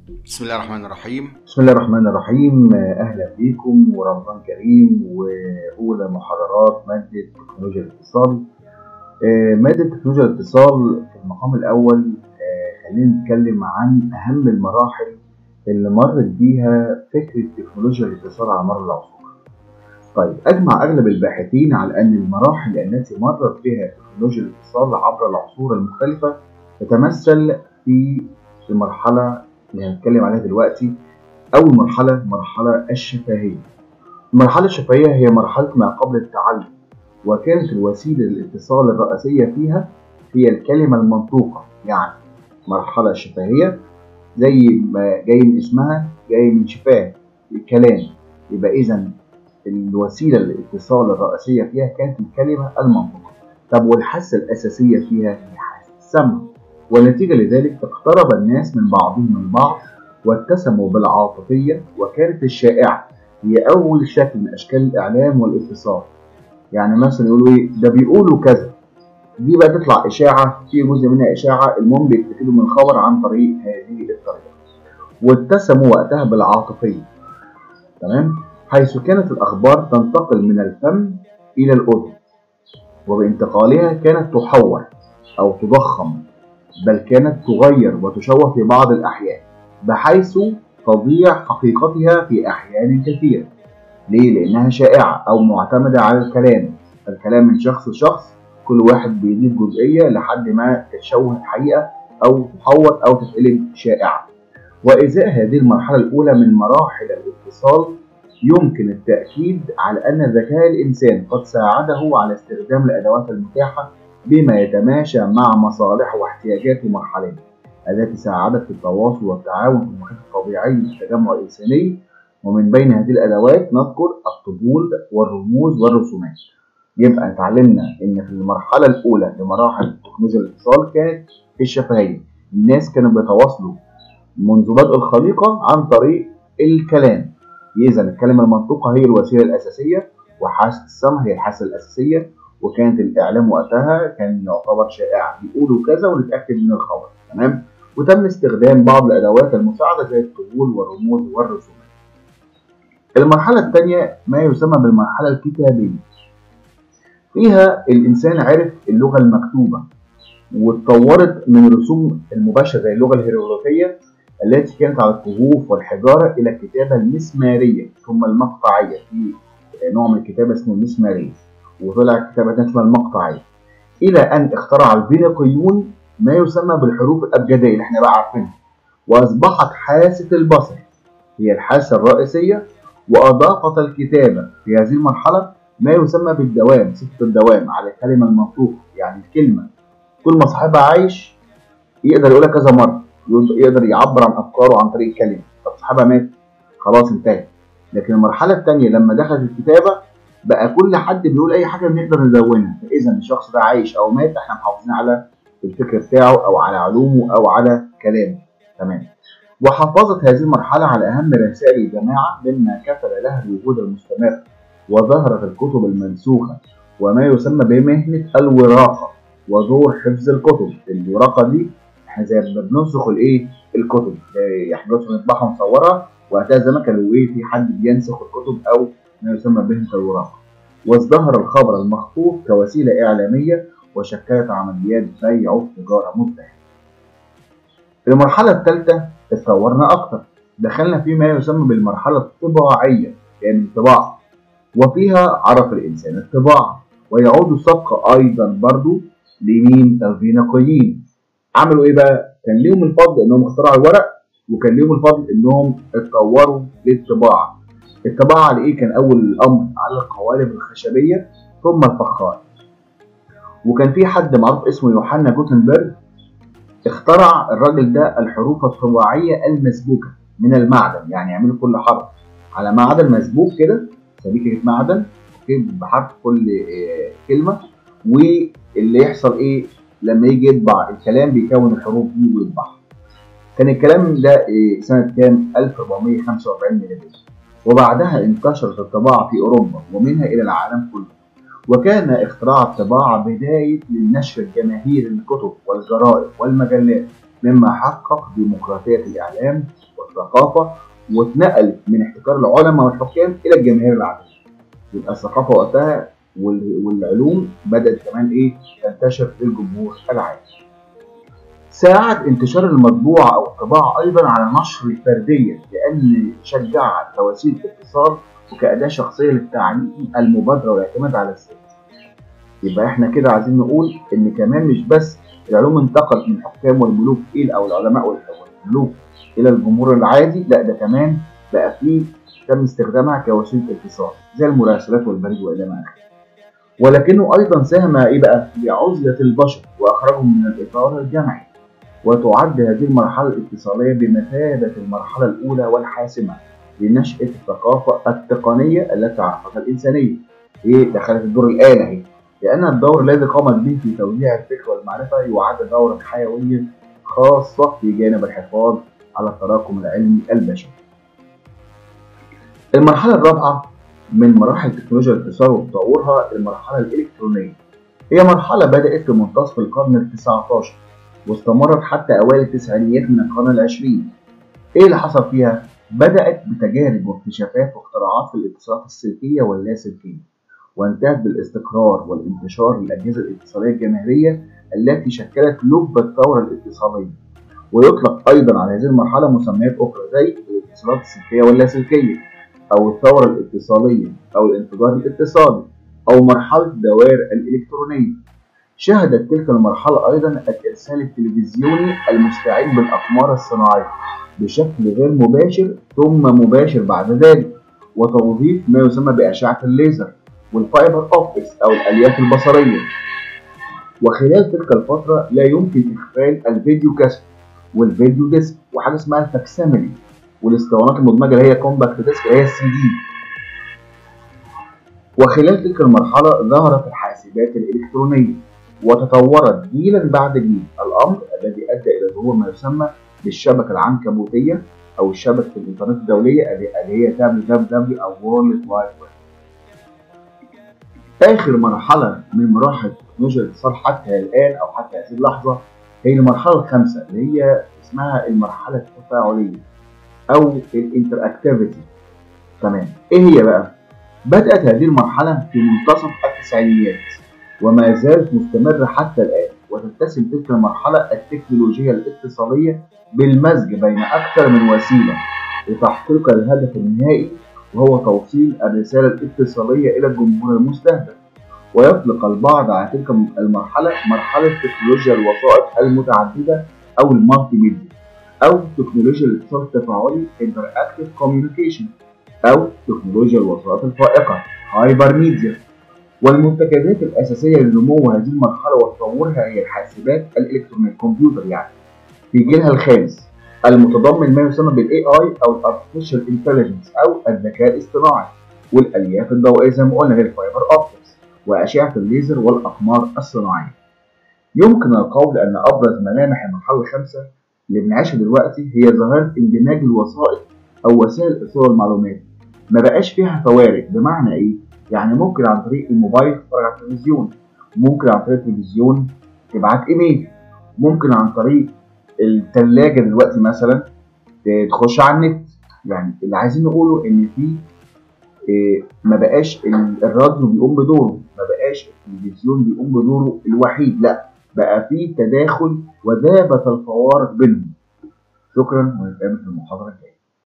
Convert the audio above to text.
بسم الله الرحمن الرحيم بسم الله الرحمن الرحيم اهلا بيكم ورمضان كريم واولى محاضرات ماده تكنولوجيا الاتصال آه، ماده تكنولوجيا الاتصال في المقام الاول آه، خلينا نتكلم عن اهم المراحل اللي مرت بيها فكره تكنولوجيا الاتصال على مر العصور طيب اجمع اغلب الباحثين على ان المراحل التي مرت بها تكنولوجيا الاتصال عبر العصور المختلفه تتمثل في المرحله اللي هنتكلم عليها دلوقتي أول مرحلة المرحلة الشفهية المرحلة الشفهية هي مرحلة ما قبل التعلم وكانت الوسيلة للاتصال الرئيسية فيها هي الكلمة المنطوقة يعني مرحلة شفهية زي ما جاي من اسمها جاي من شفاه الكلام يبقى إذا الوسيلة للاتصال الرئيسية فيها كانت الكلمة المنطوقة طب والحاسة الأساسية فيها هي حاسة السمع ونتيجة لذلك اقترب الناس من بعضهم من بعض واتسموا بالعاطفية وكانت الشائعة هي أول شكل من أشكال الإعلام والاتصال يعني مثلا يقولوا إيه ده بيقولوا كذا دي بقى تطلع إشاعة في جزء منها إشاعة المهم بيكتبوا من خبر عن طريق هذه الطريقة واتسموا وقتها بالعاطفية تمام حيث كانت الأخبار تنتقل من الفم إلى الأذن وبانتقالها كانت تحور أو تضخم بل كانت تغير وتشوه في بعض الأحيان بحيث تضيع حقيقتها في أحيان كثيرة ليه؟ لأنها شائعة أو معتمدة على الكلام الكلام من شخص لشخص كل واحد بيضيف جزئية لحد ما تتشوه الحقيقة أو تحور أو تتقلب شائعة وإزاء هذه المرحلة الأولى من مراحل الاتصال يمكن التأكيد على أن ذكاء الإنسان قد ساعده على استخدام الأدوات المتاحة بما يتماشى مع مصالحه واحتياجاته مرحليا التي ساعدت في التواصل والتعاون في المحيط الطبيعي للتجمع الإنساني ومن بين هذه الأدوات نذكر الطبول والرموز والرسومات يبقى اتعلمنا إن في المرحلة الأولى لمراحل تكنولوجيا الاتصال كانت الشفهية الناس كانوا بيتواصلوا منذ بدء الخليقة عن طريق الكلام إذا الكلمة المنطوقة هي الوسيلة الأساسية وحاسة السمع هي الحاسة الأساسية وكانت الاعلام وقتها كان يعتبر شائع بيقولوا كذا ونتاكد من الخبر تمام وتم استخدام بعض الادوات المساعده زي الطبول والرموز والرسومات المرحله الثانيه ما يسمى بالمرحله الكتابيه فيها الانسان عرف اللغه المكتوبه واتطورت من الرسوم المباشره زي اللغه الهيروغليفيه التي كانت على الكهوف والحجاره الى الكتابه المسماريه ثم المقطعيه في نوع من الكتابه اسمه المسماريه وطلع كتابة اسمها المقطعية إلى أن اخترع الفينيقيون ما يسمى بالحروف الأبجدية اللي احنا بقى عارفينها وأصبحت حاسة البصر هي الحاسة الرئيسية وأضافت الكتابة في هذه المرحلة ما يسمى بالدوام صفة الدوام على الكلمة المنطوقة يعني الكلمة كل ما صاحبها عايش يقدر يقولها كذا مرة يقدر يعبر عن أفكاره عن طريق الكلمة طب صاحبها مات خلاص انتهت لكن المرحلة الثانية لما دخلت الكتابة بقى كل حد بيقول اي حاجه بنقدر ندونها فاذا الشخص ده عايش او مات احنا محافظين على الفكر بتاعه او على علومه او على كلامه تمام وحافظت هذه المرحله على اهم رسائل الجماعه مما كفل لها الوجود المستمر وظهرت الكتب المنسوخه وما يسمى بمهنه الوراقه ودور حفظ الكتب الوراقه دي احنا زي ما بننسخ الايه الكتب يحضروا مطبعه مصوره وقتها زمان كانوا ايه في حد بينسخ الكتب او ما يسمى بهنة الوراق وازدهر الخبر المخطوط كوسيلة إعلامية وشكلت عمليات بيع وتجارة مزدهرة. في المرحلة الثالثة اتطورنا أكتر دخلنا في ما يسمى بالمرحلة الطباعية يعني الطباعة وفيها عرف الإنسان الطباعة ويعود السبق أيضا برضو لمين الفينيقيين عملوا إيه بقى؟ كان ليهم الفضل إنهم اخترعوا الورق وكان ليهم الفضل إنهم اتطوروا للطباعة الطباعة على إيه كان أول الأمر على القوالب الخشبية ثم الفخار وكان في حد معروف اسمه يوحنا جوتنبرج اخترع الراجل ده الحروف الطباعية المسبوكة من المعدن يعني يعملوا كل حرف على معدن مسبوك كده سبيكة معدن بحرف كل كلمة واللي يحصل ايه لما يجي يطبع الكلام بيكون الحروف دي ويطبعها كان الكلام ده سنة كام 1445 ميلادية وبعدها انتشرت الطباعة في أوروبا ومنها إلى العالم كله وكان اختراع الطباعة بداية للنشر الجماهيري للكتب والجرائد والمجلات مما حقق ديمقراطية الإعلام الثقافة واتنقلت من احتكار العلماء والحكام إلى الجماهير العادية يبقى الثقافة وقتها والعلوم بدأت كمان إيه تنتشر في الجمهور العادي ساعد انتشار المطبوعة أو الطباعة أيضا على نشر الفردية لأن شجع كوسيلة اتصال وكأداة شخصية للتعليم المبادرة والاعتماد على الذات. يبقى احنا كده عايزين نقول إن كمان مش بس العلوم انتقلت من الحكام والملوك إلى أو العلماء والملوك إلى الجمهور العادي، لا ده كمان بقى فيه تم استخدامها كوسيلة اتصال زي المراسلات والبريد وإلى ما آخره. ولكنه أيضا ساهم إيه بقى؟ لعزلة البشر وإخراجهم من الإطار الجمعي. وتعد هذه المرحلة الاتصالية بمثابة المرحلة الأولى والحاسمة لنشأة الثقافة التقنية التي عرفتها الإنسانية. إيه دخلت الدور الآلة أهي، لأن الدور الذي قامت به في توزيع الفكر والمعرفة يعد دورا حيويا خاصة في جانب الحفاظ على التراكم العلمي البشري. المرحلة الرابعة من مراحل تكنولوجيا الاتصال وتطورها المرحلة الإلكترونية. هي مرحلة بدأت في منتصف القرن التسعة عشر واستمرت حتى أوائل التسعينيات من القرن العشرين. إيه اللي حصل فيها؟ بدأت بتجارب واكتشافات واختراعات في الاتصالات السلكية واللاسلكية، وانتهت بالاستقرار والانتشار للأجهزة الاتصالية الجماهيرية التي شكلت لب الثورة الاتصالية. ويطلق أيضا على هذه المرحلة مسميات أخرى زي الاتصالات السلكية واللاسلكية، أو الثورة الاتصالية، أو الانفجار الاتصالي، أو مرحلة الدوائر الإلكترونية. شهدت تلك المرحلة أيضا الإرسال التلفزيوني المستعين بالأقمار الصناعية بشكل غير مباشر ثم مباشر بعد ذلك وتوظيف ما يسمى بأشعة الليزر والفايبر أوبتكس أو الآليات البصرية وخلال تلك الفترة لا يمكن إخفال الفيديو كاسيت والفيديو ديسك وحاجة اسمها الفاكسيميلي والاسطوانات المدمجة اللي هي كومباكت ديسك اللي هي السي دي وخلال تلك المرحلة ظهرت الحاسبات الإلكترونية وتطورت جيلا بعد جيل الأمر الذي أدى إلى ظهور ما يسمى بالشبكة العنكبوتية أو الشبكة الإنترنت الدولية اللي هي www أو World Wide Web. آخر مرحلة من مراحل تكنولوجيا الاتصال حتى الآن أو حتى هذه اللحظة هي المرحلة الخامسة اللي هي اسمها المرحلة التفاعلية أو الانتراكتيفيتي. تمام. إيه هي بقى؟ بدأت هذه المرحلة في منتصف التسعينيات وما زالت مستمرة حتى الآن وتتسم تلك المرحلة التكنولوجية الاتصالية بالمزج بين أكثر من وسيلة لتحقيق الهدف النهائي وهو توصيل الرسالة الاتصالية إلى الجمهور المستهدف ويطلق البعض على تلك المرحلة مرحلة تكنولوجيا الوسائط المتعددة أو المالتي ميديا أو تكنولوجيا الاتصال التفاعلي Interactive Communication أو تكنولوجيا الوسائط الفائقة هايبر ميديا والمنتجات الأساسية لنمو هذه المرحلة وتطورها هي الحاسبات الإلكترونية الكمبيوتر يعني في جيلها الخامس المتضمن ما يسمى بالاي اي او الارتفيشال انتليجنس او الذكاء الاصطناعي والالياف الضوئيه زي ما قلنا الفايبر اوبتكس واشعه الليزر والاقمار الصناعيه. يمكن القول ان ابرز ملامح المرحله الخامسه اللي بنعيشها دلوقتي هي ظاهره اندماج الوسائط او وسائل ايصال المعلومات. ما بقاش فيها فوارق بمعنى ايه؟ يعني ممكن عن طريق الموبايل تتفرج على التلفزيون، ممكن عن طريق التلفزيون تبعت ايميل، ممكن عن طريق الثلاجه دلوقتي مثلا تخش على النت يعني اللي عايزين نقوله ان في إيه ما بقاش الراديو بيقوم بدوره ما بقاش التلفزيون بيقوم بدوره الوحيد لا بقى في تداخل وذابت الفوارق بينهم شكرا ونتقابل في المحاضره الجايه